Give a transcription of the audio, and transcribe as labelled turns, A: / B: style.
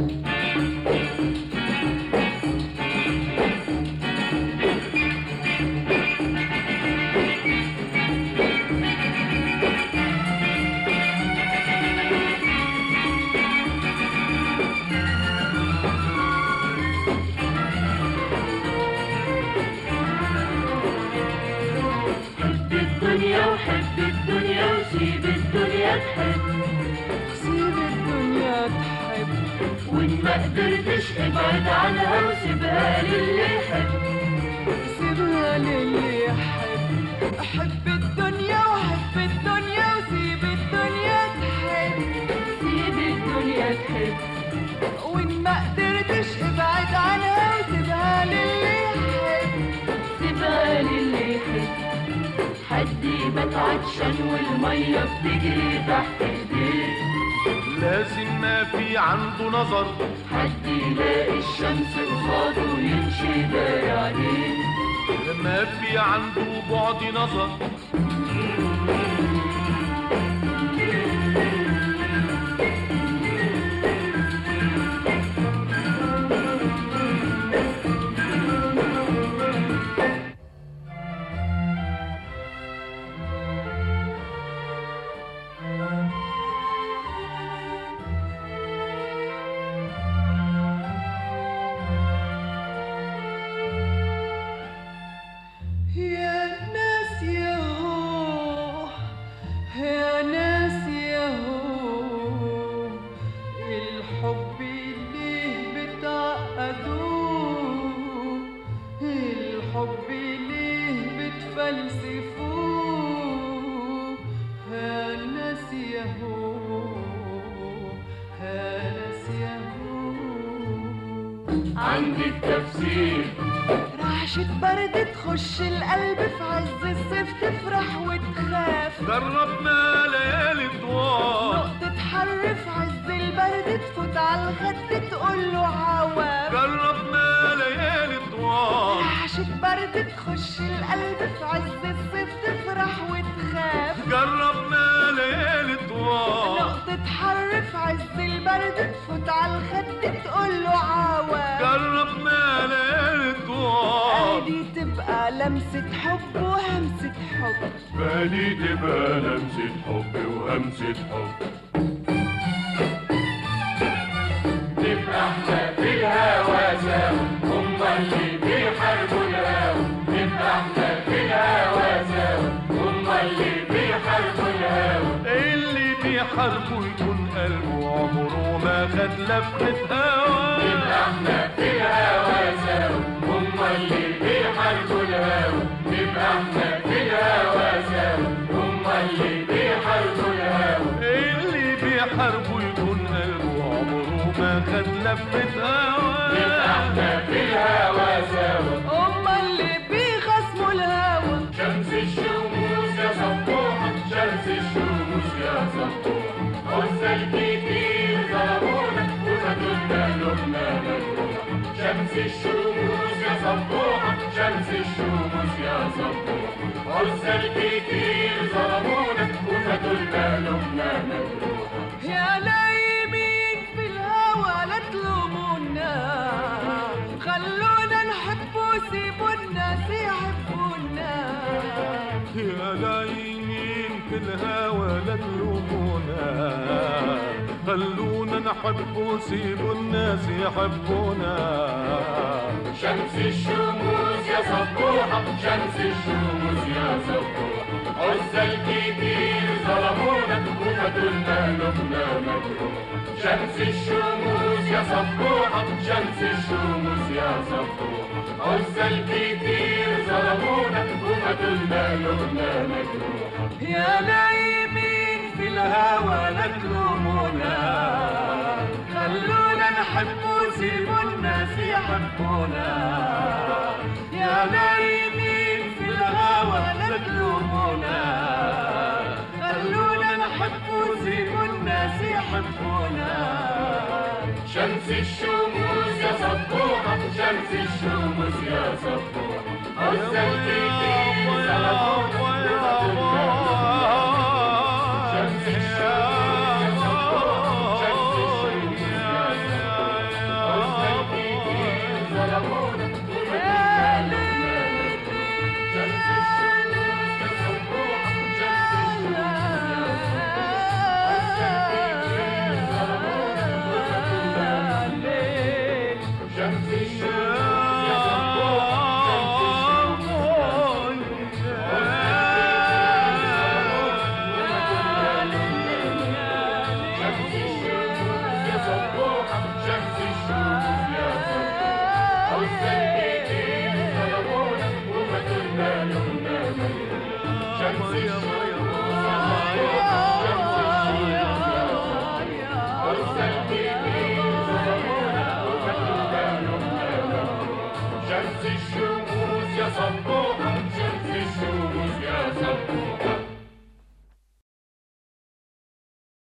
A: حب الدنيا وحب الدنيا وسيب الدنيا تحب
B: سيب الدنيا تحب
A: وإن ما قدرتش ابعد عنها وسيبها للي يحب
B: سيبها للي يحب حب الدنيا وحب الدنيا وسيب الدنيا تحب
A: سيب الدنيا تحب
B: وإن ما قدرتش ابعد عنها وسيبها للي يحب
A: سيبها للي يحب حد يبات عطشان والمية بتجري تحت ايديه
C: لازم ما في عنده نظر
A: حد يلاقي الشمس قصاده ويمشي داير عليه
C: ما في عنده بعد نظر
B: يا ناس يا هو يا ناس يا هو الحب ليه بتعقدوه الحب ليه بتفلسفوه يا ناس يا هو يا ناس يا هو
A: عندي التفسير
B: رعشة برد تخش القلب في عز الصيف تفرح وتخاف
C: جربنا ليالي طوال
B: نقطة حر في عز البرد تفوت على الخد تقول له عواف
C: جربنا ليالي طوال
B: رعشة برد تخش القلب في عز الصيف تفرح وتخاف
C: جربنا ليالي طوال
B: نقطة حر في عز البرد تفوت على الخد تقول له عواف
C: جربنا ليالي طوال
B: دي تبقى لمسة حب وهمسة حب
C: بالي تبقى لمسة حب وهمسة حب
A: نبقى احنا في الهوا سوا هما اللي بيحاربوا الهوا نبقى احنا في الهوا سوا هما اللي بيحاربوا الهوا
C: اللي بيحاربه يكون قلبه عمره ما خد لفة هوا
A: نبقى احنا في الهوا سوا هما اللي بيحاربوا الهوا نبقى احنا في الهوا سوا هما اللي بيحاربوا الهوا
C: اللي بيحاربه يكون قلبه عمره ما خد لفة
A: نبقى
C: هوا
A: احنا في الهوا سوا
B: هما اللي بيخصموا الهوى
A: شمس الشموس يا صبوحة شمس الشموس يا صبوحة عزة الكتير ظلمونا وخدولنا لبنا مجروحة شمس الشموس يا صبوحة شمس الشموس يا صبوحة عزة الكتير ظلمونا وخدولنا لبنا مجروحة
B: يا نايمين في الهوى لا تلومونا خلونا نحب وسيبوا الناس يحبونا
C: يا لايمين في الهوى لا تلومونا خلونا نحب وسيبوا الناس يحبونا
A: شمس الشموس يا صبوحة شمس الشموس يا صبوحة عزة الكتير ظلمونا وخدولنا لبنا مجروحة شمس الشموس يا صبوحة شمس الشموس يا صبوحة عزة الكتير ظلمونا وخدولنا لبنا مجروحة
B: يا نايمين في الهوى لا تلومونا خلونا نحب وسيبوا الناس يحبونا يا نايمين في الهوى لا تلومونا خلونا نحب وسيبوا الناس يحبونا
A: شمس الشموس يا صبوحة شمس الشموس يا صبوحة عزة الكتير ظلمونا